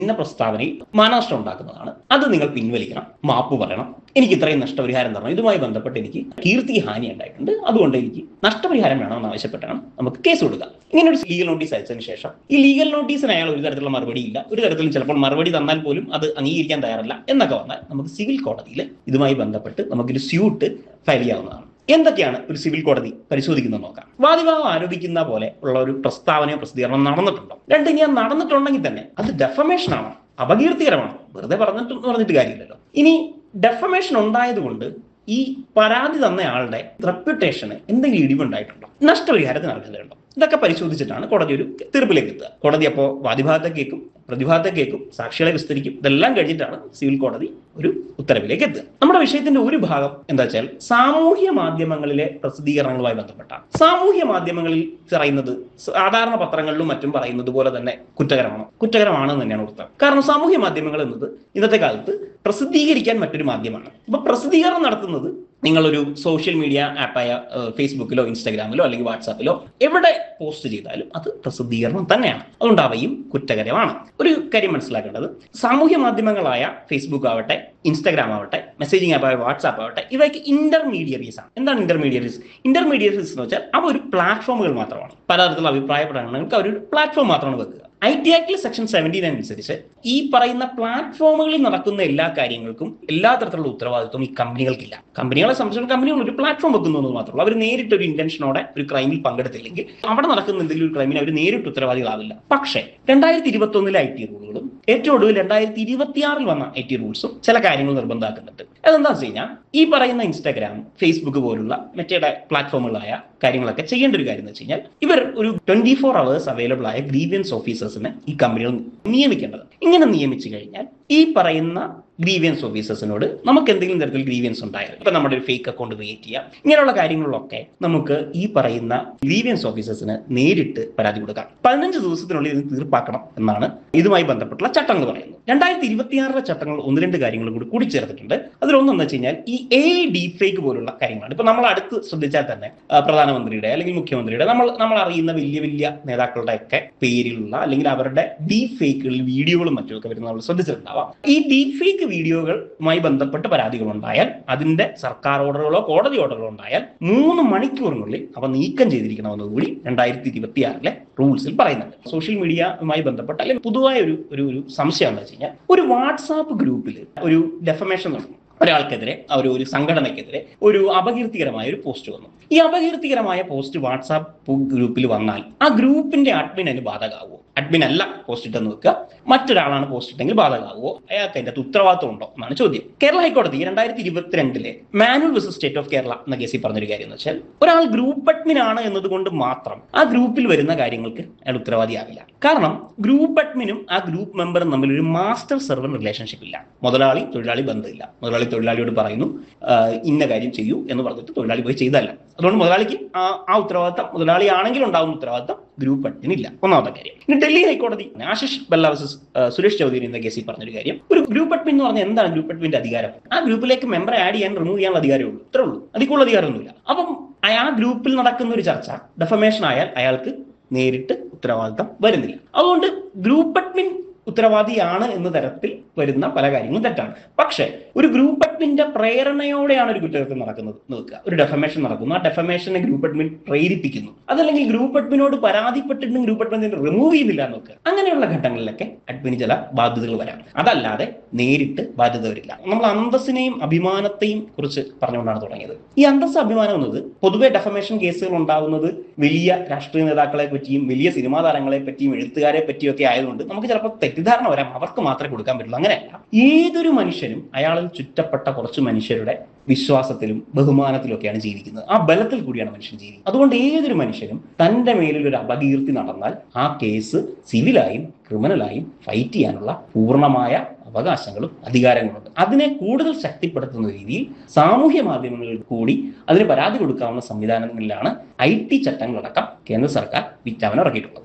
ഇന്ന പ്രസ്താവനയിൽ മാനനഷ്ടം ഉണ്ടാക്കുന്നതാണ് അത് നിങ്ങൾ പിൻവലിക്കണം മാപ്പ് പറയണം എനിക്ക് ഇത്രയും നഷ്ടപരിഹാരം തരണം ഇതുമായി ബന്ധപ്പെട്ട് എനിക്ക് കീർത്തി ഹാനി ഉണ്ടായിട്ടുണ്ട് അതുകൊണ്ട് എനിക്ക് നഷ്ടപരിഹാരം വേണമെന്ന് ആവശ്യപ്പെട്ടാണ് നമുക്ക് കേസ് കൊടുക്കുക ഇങ്ങനെ ഒരു ലീഗൽ നോട്ടീസ് അയച്ചതിന് ശേഷം ഈ ലീഗൽ നോട്ടീസിന് അയാൾ ഒരു തരത്തിലുള്ള മറുപടി ഇല്ല ഒരു തരത്തിലും ചിലപ്പോൾ മറുപടി തന്നാൽ പോലും അത് അംഗീകരിക്കാൻ തയ്യാറല്ല എന്നൊക്കെ വന്നാൽ നമുക്ക് സിവിൽ കോടതിയിൽ ഇതുമായി ബന്ധപ്പെട്ട് നമുക്കൊരു സ്യൂട്ട് ഫയൽ ചെയ്യാവുന്നതാണ് എന്തൊക്കെയാണ് ഒരു സിവിൽ കോടതി പരിശോധിക്കുന്നത് നോക്കാം വാദിഭാഗം ആരോപിക്കുന്ന പോലെ ഉള്ള ഒരു പ്രസ്താവനയോ പ്രസിദ്ധീകരണം നടന്നിട്ടുണ്ടോ രണ്ട് ഇനി അത് നടന്നിട്ടുണ്ടെങ്കിൽ തന്നെ അത് ഡെഫമേഷൻ ആണോ അപകീർത്തികരമാണോ വെറുതെ പറഞ്ഞിട്ട് പറഞ്ഞിട്ട് കാര്യമില്ലല്ലോ ഇനി ഡെഫമേഷൻ ഉണ്ടായതുകൊണ്ട് ഈ പരാതി തന്ന ആളുടെ റെപ്യൂട്ടേഷന് എന്തെങ്കിലും ഇടിവുണ്ടായിട്ടുണ്ടോ നഷ്ടപരിഹാരത്തിന് അർഹതയുണ്ടോ ഇതൊക്കെ പരിശോധിച്ചിട്ടാണ് കോടതി ഒരു തീർപ്പിലേക്ക് എത്തുക കോടതി അപ്പോൾ വാദിഭാഗത്തെ കേൾക്കും പ്രതിഭാഗത്തെ കേൾക്കും സാക്ഷികളെ വിസ്തരിക്കും ഇതെല്ലാം കഴിഞ്ഞിട്ടാണ് സിവിൽ കോടതി ഒരു ഉത്തരവിലേക്ക് എത്തുക നമ്മുടെ വിഷയത്തിന്റെ ഒരു ഭാഗം എന്താ വെച്ചാൽ സാമൂഹ്യ മാധ്യമങ്ങളിലെ പ്രസിദ്ധീകരണങ്ങളുമായി ബന്ധപ്പെട്ട സാമൂഹ്യ മാധ്യമങ്ങളിൽ പറയുന്നത് സാധാരണ പത്രങ്ങളിലും മറ്റും പറയുന്നത് പോലെ തന്നെ കുറ്റകരമാണോ കുറ്റകരമാണെന്ന് തന്നെയാണ് ഉത്തരം കാരണം സാമൂഹ്യ മാധ്യമങ്ങൾ എന്നത് ഇന്നത്തെ കാലത്ത് പ്രസിദ്ധീകരിക്കാൻ മറ്റൊരു മാധ്യമമാണ് അപ്പൊ പ്രസിദ്ധീകരണം നടത്തുന്നത് നിങ്ങളൊരു സോഷ്യൽ മീഡിയ ആപ്പായ ഫേസ്ബുക്കിലോ ഇൻസ്റ്റാഗ്രാമിലോ അല്ലെങ്കിൽ വാട്സാപ്പിലോ എവിടെ പോസ്റ്റ് ചെയ്താലും അത് പ്രസിദ്ധീകരണം തന്നെയാണ് അതുകൊണ്ട് അവയും കുറ്റകരമാണ് ഒരു കാര്യം മനസ്സിലാക്കേണ്ടത് സാമൂഹ്യ മാധ്യമങ്ങളായ ഫേസ്ബുക്ക് ആവട്ടെ ഇൻസ്റ്റാഗ്രാം ആവട്ടെ മെസ്സേജിംഗ് ആപ്പായ വാട്സാപ്പ് ആവട്ടെ ഇവയ്ക്ക് ഇന്റർമീഡിയറീസ് ആണ് എന്താണ് ഇന്റർമീഡിയറീസ് ഇന്റർമീഡിയറീസ് എന്ന് വെച്ചാൽ അവ ഒരു പ്ലാറ്റ്ഫോമുകൾ മാത്രമാണ് പലതരത്തിലുള്ള അഭിപ്രായ പ്രകടനങ്ങൾക്ക് അവർ ഒരു പ്ലാറ്റ്ഫോം മാത്രമാണ് വെക്കുക ഐ ടി ആക്ടിൽ സെക്ഷൻ സെവൻറ്റീൻ അനുസരിച്ച് ഈ പറയുന്ന പ്ലാറ്റ്ഫോമുകളിൽ നടക്കുന്ന എല്ലാ കാര്യങ്ങൾക്കും എല്ലാ തരത്തിലുള്ള ഉത്തരവാദിത്വം ഈ കമ്പനികൾക്കില്ല കമ്പനികളെ സംബന്ധിച്ചിടത്തോളം കമ്പനികൾ ഒരു പ്ലാറ്റ്ഫോം വെക്കുന്നു എന്ന് മാത്രമല്ല അവർ നേരിട്ട് ഒരു ഇന്റൻഷനോടെ ഒരു ക്രൈമിൽ പങ്കെടുത്തില്ലെങ്കിൽ അവിടെ നടക്കുന്ന എന്തെങ്കിലും ഒരു ക്രൈമിന് അവർ നേരിട്ട് ഉത്തരവാദികളാവില്ല പക്ഷേ രണ്ടായിരത്തി ഇരുപത്തി ഒന്നിലെ ഐ ടി റൂളുകളും ഏറ്റവും ഒടുവിൽ രണ്ടായിരത്തി ഇരുപത്തിയാറിൽ വന്ന ഐ ടി റൂൾസും ചില കാര്യങ്ങൾ നിർബന്ധമാക്കുന്നുണ്ട് അതെന്താ വെച്ച് കഴിഞ്ഞാൽ ഈ പറയുന്ന ഇൻസ്റ്റാഗ്രാം ഫേസ്ബുക്ക് പോലുള്ള മറ്റേ പ്ലാറ്റ്ഫോമുകളായ കാര്യങ്ങളൊക്കെ ചെയ്യേണ്ട ഒരു കാര്യം എന്ന് വെച്ച് കഴിഞ്ഞാൽ ഇവർ ഒരു ട്വന്റി ഫോർ അവേഴ്സ് അവൈലബിൾ ആയ ഗ്രീവിയൻസ് ഓഫീസേഴ്സിനെ ഈ കമ്പനികൾ നിയമിക്കേണ്ടത് ഇങ്ങനെ നിയമിച്ചു കഴിഞ്ഞാൽ ഈ പറയുന്ന ഗ്രീവിയൻസ് ഓഫീസേഴ്സിനോട് നമുക്ക് എന്തെങ്കിലും തരത്തിൽ ഗ്രീവിയൻസ് ഉണ്ടായാലും ഇപ്പൊ നമ്മുടെ ഒരു ഫേക്ക് അക്കൗണ്ട് ക്രിയേറ്റ് ചെയ്യാം ഇങ്ങനെയുള്ള കാര്യങ്ങളിലൊക്കെ നമുക്ക് ഈ പറയുന്ന ഗ്രീവിയൻസ് ഓഫീസേഴ്സിന് നേരിട്ട് പരാതി കൊടുക്കാം പതിനഞ്ച് ദിവസത്തിനുള്ളിൽ ഇത് തീർപ്പാക്കണം എന്നാണ് ഇതുമായി ബന്ധപ്പെട്ടുള്ള ചട്ടങ്ങൾ പറയുന്നത് രണ്ടായിരത്തി ഇരുപത്തിയാറിലെ ചട്ടങ്ങൾ ഒന്ന് രണ്ട് കാര്യങ്ങൾ കൂടി കൂടിച്ചേർത്തിട്ടുണ്ട് അതിലൊന്നെന്ന് വെച്ച് കഴിഞ്ഞാൽ ഈ എ ഡി ഫേക്ക് പോലുള്ള കാര്യങ്ങളാണ് ഇപ്പൊ നമ്മൾ അടുത്ത് ശ്രദ്ധിച്ചാൽ തന്നെ ആ, പ്രധാനമന്ത്രിയുടെ അല്ലെങ്കിൽ മുഖ്യമന്ത്രിയുടെ നമ്മൾ നമ്മൾ അറിയുന്ന വലിയ വലിയ നേതാക്കളുടെ ഒക്കെ പേരിലുള്ള അല്ലെങ്കിൽ അവരുടെ ഡീപ് ഫേക്കുകൾ വീഡിയോകളും മറ്റുമൊക്കെ വരുന്ന നമ്മൾ ശ്രദ്ധിച്ചിട്ടുണ്ടാവാം ഈ ഡീപ് ഫേക്ക് വീഡിയോകളുമായി ബന്ധപ്പെട്ട് പരാതികൾ ഉണ്ടായാൽ അതിന്റെ സർക്കാർ ഓർഡറുകളോ കോടതി ഓർഡറുകളോ ഉണ്ടായാൽ മൂന്ന് മണിക്കൂറിനുള്ളിൽ അവ നീക്കം ചെയ്തിരിക്കണമെന്ന് കൂടി രണ്ടായിരത്തി ഇരുപത്തിയാറിലെ റൂൾസിൽ പറയുന്നുണ്ട് സോഷ്യൽ മീഡിയയുമായി ബന്ധപ്പെട്ട അല്ലെങ്കിൽ പൊതുവായ ഒരു ഒരു ഒരു സംശയം എന്ന് വെച്ച് കഴിഞ്ഞാൽ ഒരു വാട്സാപ്പ് ഗ്രൂപ്പിൽ ഒരു ഡെഫമേഷൻ നടന്നു ഒരാൾക്കെതിരെ ആ ഒരു ഒരു സംഘടനയ്ക്കെതിരെ ഒരു അപകീർത്തികരമായ ഒരു പോസ്റ്റ് വന്നു ഈ അപകീർത്തികരമായ പോസ്റ്റ് വാട്സാപ്പ് ഗ്രൂപ്പിൽ വന്നാൽ ആ ഗ്രൂപ്പിന്റെ അഡ്മിൻ അതിന് ബാധകമാകുമോ അഡ്മിൻ അല്ല പോസ്റ്റ് ഇട്ടെന്ന് വെക്കുക മറ്റൊരാളാണ് പോസ്റ്റ് ഇട്ടെങ്കിൽ ബാധകമാകുമോ അയാൾക്ക് അതിന്റെ അകത്ത് ഉത്തരവാദിത്വം ഉണ്ടോ എന്നാണ് ചോദ്യം കേരള ഹൈക്കോടതി രണ്ടായിരത്തി ഇരുപത്തിരണ്ടിലെ Manuel versus state of Kerala എന്ന കേസിൽ പറഞ്ഞൊരു കാര്യം എന്ന് വെച്ചാൽ ഒരാൾ ഗ്രൂപ്പ് അഡ്മിൻ ആണ് എന്നതുകൊണ്ട് മാത്രം ആ ഗ്രൂപ്പിൽ വരുന്ന കാര്യങ്ങൾക്ക് അയാൾ ഉത്തരവാദിയാവില്ല കാരണം ഗ്രൂപ്പ് അഡ്മിനും ആ ഗ്രൂപ്പ് മെമ്പറും തമ്മിൽ ഒരു മാസ്റ്റർ സെർവർ റിലേഷൻഷിപ്പ് ഇല്ല മുതലാളി തൊഴിലാളി ബന്ധമില്ല മുതലാളി തൊഴിലാളിയോട് പറയുന്നു "ആ, ഇന്ന കാര്യം ചെയ്യൂ എന്ന് പറഞ്ഞിട്ട് തൊഴിലാളി പോയി ചെയ്തല്ല അതുകൊണ്ട് മുതലാളിക്ക് ആ ആ ഉത്തരവാദിത്തം മുതലാളി ആണെങ്കിൽ ഉണ്ടാകുന്ന ഉത്തരവാദിത്തം ഗ്രൂപ്പ് അഡ്മിനില്ല ഒന്നാമത്തെ കാര്യം ഇനി ഡൽഹി ഹൈക്കോടതി ആശിഷ് ബല്ല versus, ആ, സുരേഷ് ചൗധരി എന്ന കേസിൽ പറഞ്ഞൊരു കാര്യം ഒരു ഗ്രൂപ്പ് അഡ്മിൻ എന്ന് പറഞ്ഞാൽ എന്താണ് ഗ്രൂപ്പ് അഡ്മിന്റെ അധികാരം ആ ഗ്രൂപ്പിലേക്ക് മെമ്പറെ ആഡ് ചെയ്യാൻ റിമൂവ് ചെയ്യാനുള്ള അധികാരമേ ഉള്ളൂ ഇത്രേ ഉള്ളൂ അതിക്കുള്ള അധികാരമൊന്നുമില്ല അപ്പം ആ- ആ ഗ്രൂപ്പിൽ നടക്കുന്ന ഒരു ചർച്ച ഡെഫമേഷൻ ആയാൽ അയാൾക്ക് നേരിട്ട് ഉത്തരവാദിത്തം വരുന്നില്ല അതുകൊണ്ട് ഗ്രൂപ്പ് അഡ്മിൻ ഉത്തരവാദിയാണ് എന്ന തരത്തിൽ വരുന്ന പല കാര്യങ്ങളും തെറ്റാണ് പക്ഷേ ഒരു ഗ്രൂപ്പ് അഡ്മിന്റെ പ്രേരണയോടെയാണ് ഒരു കുറ്റകൃത്യം നടക്കുന്നത് എന്ന് വെക്കുക ഒരു ഡെഫമേഷൻ നടക്കുന്നു ആ ഡെഫമേഷനെ ഗ്രൂപ്പ് അഡ്മിൻ പ്രേരിപ്പിക്കുന്നു അതല്ലെങ്കിൽ ഗ്രൂപ്പ് അഡ്മിനോട് പരാതിപ്പെട്ടിട്ടും ഗ്രൂപ്പ് അഡ്മിൻ റിമൂവ് ചെയ്യുന്നില്ല എന്ന് വെക്കുക അങ്ങനെയുള്ള ഘട്ടങ്ങളിലൊക്കെ അഡ്മിന് ചില ബാധ്യതകൾ വരാം അതല്ലാതെ നേരിട്ട് ബാധ്യത വരില്ല നമ്മൾ അന്തസ്സിനെയും അഭിമാനത്തെയും കുറിച്ച് പറഞ്ഞുകൊണ്ടാണ് തുടങ്ങിയത് ഈ അന്തസ് അഭിമാനം എന്നത് പൊതുവെ ഡെഫമേഷൻ കേസുകൾ ഉണ്ടാകുന്നത് വലിയ രാഷ്ട്രീയ നേതാക്കളെ പറ്റിയും വലിയ സിനിമാ താരങ്ങളെ പറ്റിയും എഴുത്തുകാരെ പറ്റിയും ഒക്കെ ആയതുകൊണ്ട് നമുക്ക് ചിലപ്പോൾ തെറ്റിദ്ധാരണ വരാം അവർക്ക് മാത്രമേ കൊടുക്കാൻ പറ്റുള്ളൂ അങ്ങനെയല്ല ഏതൊരു മനുഷ്യനും അയാളിൽ ചുറ്റപ്പെട്ട കുറച്ച് മനുഷ്യരുടെ വിശ്വാസത്തിലും ബഹുമാനത്തിലും ഒക്കെയാണ് ജീവിക്കുന്നത് ആ ബലത്തിൽ കൂടിയാണ് മനുഷ്യൻ ജീവിക്കുന്നത് അതുകൊണ്ട് ഏതൊരു മനുഷ്യനും തന്റെ മേലിൽ ഒരു അപകീർത്തി നടന്നാൽ ആ കേസ് സിവിലായും ക്രിമിനലായും ഫൈറ്റ് ചെയ്യാനുള്ള പൂർണ്ണമായ അവകാശങ്ങളും അധികാരങ്ങളുണ്ട് അതിനെ കൂടുതൽ ശക്തിപ്പെടുത്തുന്ന രീതിയിൽ സാമൂഹ്യ മാധ്യമങ്ങളിൽ കൂടി അതിന് പരാതി കൊടുക്കാവുന്ന സംവിധാനങ്ങളിലാണ് ഐ ടി ചട്ടങ്ങളടക്കം കേന്ദ്ര സർക്കാർ വിജ്ഞാപനം ഇറക്കിയിട്ടുള്ളത്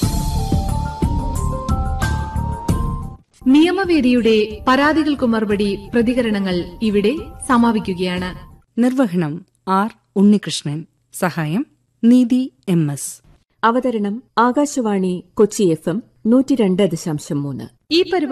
നിയമവേദിയുടെ പരാതികൾക്കു മറുപടി പ്രതികരണങ്ങൾ ഇവിടെ സമാപിക്കുകയാണ് നിർവഹണം ആർ ഉണ്ണികൃഷ്ണൻ സഹായം നീതി എം എസ് അവതരണം ആകാശവാണി കൊച്ചി എഫ് എം നൂറ്റി രണ്ട് ദശാംശം മൂന്ന് ഈ പരിപാടി